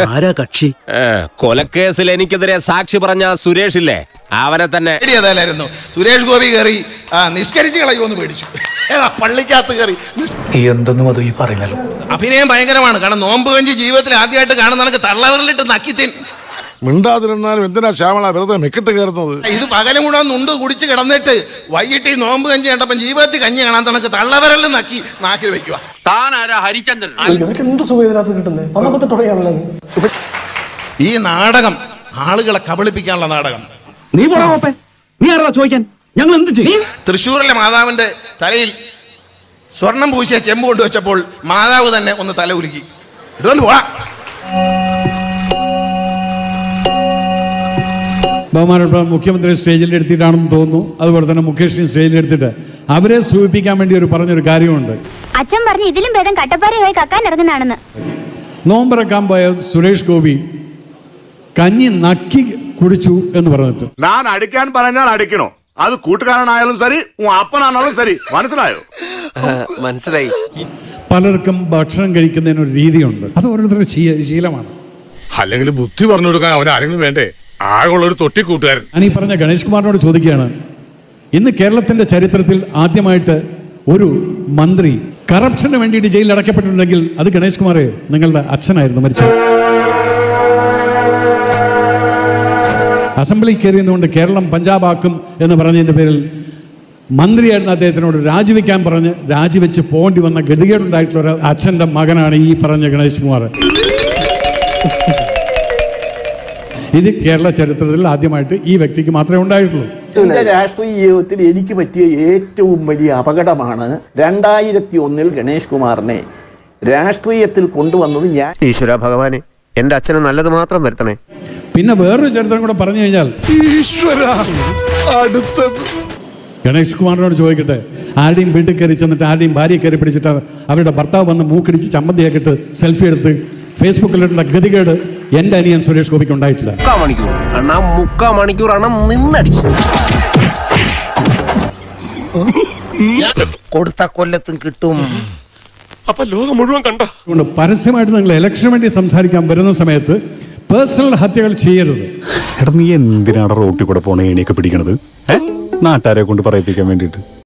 ആരാ കക്ഷി ഏ, കൊലക്കേസിൽ എനിക്കെതിരെ സാക്ഷി പറഞ്ഞ സുരേഷ് ഇല്ലേ അവനെ തന്നെ പേടി അതല്ലായിരുന്നു സുരേഷ് ഗോപി കയറി ആ, നിസ്കരിച്ച് കളയുമെന്ന് പേടിച്ചു ഏതാ, പള്ളിക്കകത്ത് കയറി നിസ്- ഈ എന്തെന്നും അത് ഈ പറയുന്നല്ലോ അഭിനയം ഭയങ്കരമാണ് കാരണം നോമ്പ് കഞ്ചി ജീവിതത്തിൽ ആദ്യമായിട്ട് കാണുന്ന കണക്ക് തള്ളവരിലിട്ട് നക്കിത്തിൻ മിണ്ടാതിരുന്നാലും എന്തിനാ ശ്യാമള വെറുതെ മെക്കിട്ട് കയറുന്നത് ഇത് പകലും കൂടെ നുണ്ട് കുടിച്ച് കിടന്നിട്ട് വൈകിട്ട് ഈ നോമ്പ് കഞ്ചി കണ്ടപ്പം ജീവിതത്തിൽ കഞ്ഞി കാണാൻ തണക്ക് തള്ളവരലിൽ നക്കി നാക്കിൽ വെക്കുക ഇവർക്ക് എന്ത് സുഖം ഇതിനകത്ത് കിട്ടുന്നത് ഒന്നാമത്തെ തുടങ്ങിയാണല്ലോ ഈ നാടകം ആളുകളെ കബളിപ്പിക്കാനുള്ള നാടകം നീ പോടാ കോപ്പേ നീ ആരാ ചോദിക്കാൻ ഞങ്ങൾ എന്ത് ചെയ്യും തൃശ്ശൂരിലെ മാതാവിന്റെ തലയിൽ സ്വർണം പൂശിയ ചെമ്പ് കൊണ്ടുവച്ചപ്പോൾ മാതാവ് തന്നെ ഒന്ന് തല ഉരുക്കി ഇതുകൊണ്ട് പോവാ ബഹുമാനപ്പെട്ട മുഖ്യമന്ത്രി സ്റ്റേജിൽ എടുത്തിട്ടാണെന്ന് തോന്നുന്നു അതുപോലെ തന്നെ മുഖേഷിനെ സ്റ്റേജിൽ എടുത്തിട്ട് അവരെ സൂചിപ്പിക്കാൻ വേണ്ടി ഒരു പറഞ്ഞൊരു കാര്യമുണ്ട് അച്ഛൻ പറഞ്ഞു ഇതിലും ഭേദം കട്ടപ്പാറയായി കക്കാൻ ഇറങ്ങുന്നതാണെന്ന് നോമ്പറക്കാൻ പോയ സുരേഷ് ഗോപി കഞ്ഞി നക്കി കുടിച്ചു എന്ന് പറഞ്ഞിട്ട് ഞാൻ അടിക്കാൻ പറഞ്ഞാൽ അടിക്കണോ അത് കൂട്ടുകാരനായാലും ശരി ഉൻ അപ്പനാണാലും ശരി മനസ്സിലായോ മനസ്സിലായി പലർക്കും ഭക്ഷണം കഴിക്കുന്നതിന് ഒരു രീതിയുണ്ട് അത് ഓരോരുത്തരുടെ ശീ- ശീലമാണ് അല്ലെങ്കിൽ ബുദ്ധി പറഞ്ഞു കൊടുക്കാൻ അവൻ ആരെങ്കിലും വേണ്ടേ ആകെയുള്ള ഒരു തൊട്ടി കൂട്ടുകാരൻ ഞാൻ ഈ പറഞ്ഞ ഗണേഷ് കുമാറിനോട് ചോദിക്കുകയാണ് ഇന്ന് കേരളത്തിന്റെ ചരിത്രത്തിൽ ആദ്യമായിട്ട് ഒരു മന്ത്രി കറപ്ഷന് വേണ്ടിയിട്ട് ജയിലിൽ അടയ്ക്കപ്പെട്ടിട്ടുണ്ടെങ്കിൽ അത് ഗണേഷ് കുമാർ നിങ്ങളുടെ അച്ഛനായിരുന്നു മരിച്ചത് അസംബ്ലി കയറിയതുകൊണ്ട് കേരളം പഞ്ചാബാക്കും എന്ന് പറഞ്ഞതിന്റെ പേരിൽ മന്ത്രിയായിരുന്ന അദ്ദേഹത്തിനോട് രാജിവെക്കാൻ പറഞ്ഞ് രാജിവെച്ച് പോകേണ്ടി വന്ന ഗതികേടുണ്ടായിട്ടുള്ള ഒരു അച്ഛന്റെ മകനാണ് ഈ പറഞ്ഞ ഗണേഷ് കുമാർ ഇത് കേരള ചരിത്രത്തിൽ ആദ്യമായിട്ട് ഈ വ്യക്തിക്ക് മാത്രമേ ഉണ്ടായിട്ടുള്ളൂ എന്റെ രാഷ്ട്രീയ ജീവിതത്തിൽ എനിക്ക് പറ്റിയ ഏറ്റവും വലിയ അപകടമാണ് രണ്ടായിരത്തി ഒന്നിൽ ഗണേഷ് കുമാറിനെ രാഷ്ട്രീയത്തിൽ കൊണ്ടുവന്നത് ഞാൻ ഈശ്വര ഭഗവാനെ എന്റെ അച്ഛന് നല്ലത് മാത്രം വരുത്തണേ പിന്നെ വേറൊരു ചരിത്രം കൂടെ പറഞ്ഞു കഴിഞ്ഞാൽ ഈശ്വര അടുത്തത് ഗണേഷ് കുമാറിനോട് ചോദിക്കട്ടെ ആരുടെയും വീട്ടിൽ കയറി ചെന്നിട്ട് ആരുടെയും ഭാര്യയെ കയറി പിടിച്ചിട്ട് അവരുടെ ഭർത്താവ് വന്ന് മൂക്കിടിച്ച് ചമ്മന്തിയാക്കിയിട്ട് സെൽഫി എടുത്ത് ഫേസ്ബുക്കിലിട്ടുള്ള ഗതികേട് എൻ്റെ അനിയൻ സുരേഷ് ഗോപിക്ക് ഉണ്ടായിട്ടില്ല മുക്കാ മണിക്കൂർ അണ്ണാ മുക്കാ മണിക്കൂർ അണ്ണ നിന്നടിച്ചു കൊടുത്ത കൊല്ലത്തും കിട്ടും അതുകൊണ്ട് പരസ്യമായിട്ട് നിങ്ങൾ ഇലക്ഷന് വേണ്ടി സംസാരിക്കാൻ വരുന്ന സമയത്ത് പേഴ്സണൽ ഹത്യകൾ ചെയ്യരുത് എടാ നീ എന്തിനാണ് റോട്ടിൽ കൂടെ പോണ ഏണിയൊക്കെ പിടിക്കണത് നാട്ടുകാരെ കൊണ്ട് പറയിപ്പിക്കാൻ വേണ്ടിയിട്ട്